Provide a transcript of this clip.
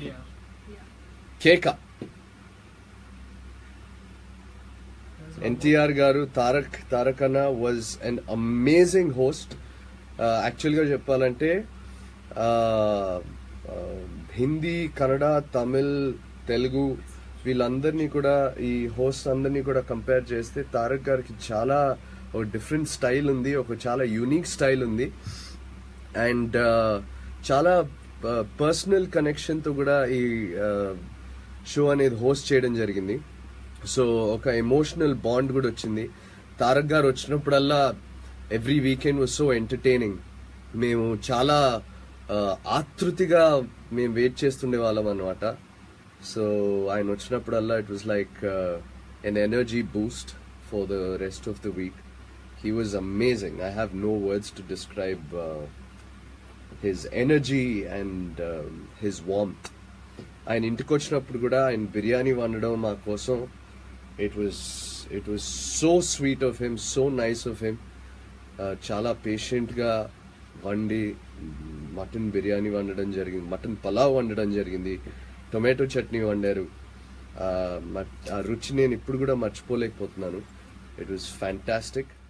కేక ఎన్టీఆర్ గారు తారక్ తారక్ అన్న వాజ్ అన్ అమేజింగ్ హోస్ట్ యాక్చువల్గా చెప్పాలంటే uh, uh, హిందీ కన్నడ తమిళ్ తెలుగు వీళ్ళందరినీ కూడా ఈ హోస్ట్ అందరినీ కూడా కంపేర్ చేస్తే తారక్ గారికి చాలా ఒక డిఫరెంట్ స్టైల్ ఉంది ఒక చాలా యూనిక్ స్టైల్ ఉంది అండ్ చాలా పర్సనల్ కనెక్షన్తో కూడా ఈ షో అనేది హోస్ట్ చేయడం జరిగింది సో ఒక ఎమోషనల్ బాండ్ కూడా వచ్చింది తారక్ గారు వచ్చినప్పుడల్లా every weekend was so entertaining మేము చాలా uh, ఆతృతిగా మేము వెయిట్ చేస్తుండే వాళ్ళం అనమాట సో ఆయన వచ్చినప్పుడల్లా it was like an energy boost for the rest of the week he was amazing I have no words to describe his energy and his warmth ఆయన ఇంటికి వచ్చినప్పుడు కూడా ఆయన బిర్యానీ వండడం మా కోసం it was it was so sweet of him so nice of him చాలా పేషెంట్గా వండి మటన్ బిర్యానీ వండడం జరిగింది మటన్ పలావ్ వండడం జరిగింది టొమాటో చట్నీ వండారు ఆ, మ- ఆ రుచి నేను ఇప్పుడు కూడా మర్చిపోలేకపోతున్నాను ఇట్ వాజ్ ఫ్యాంటాస్టిక్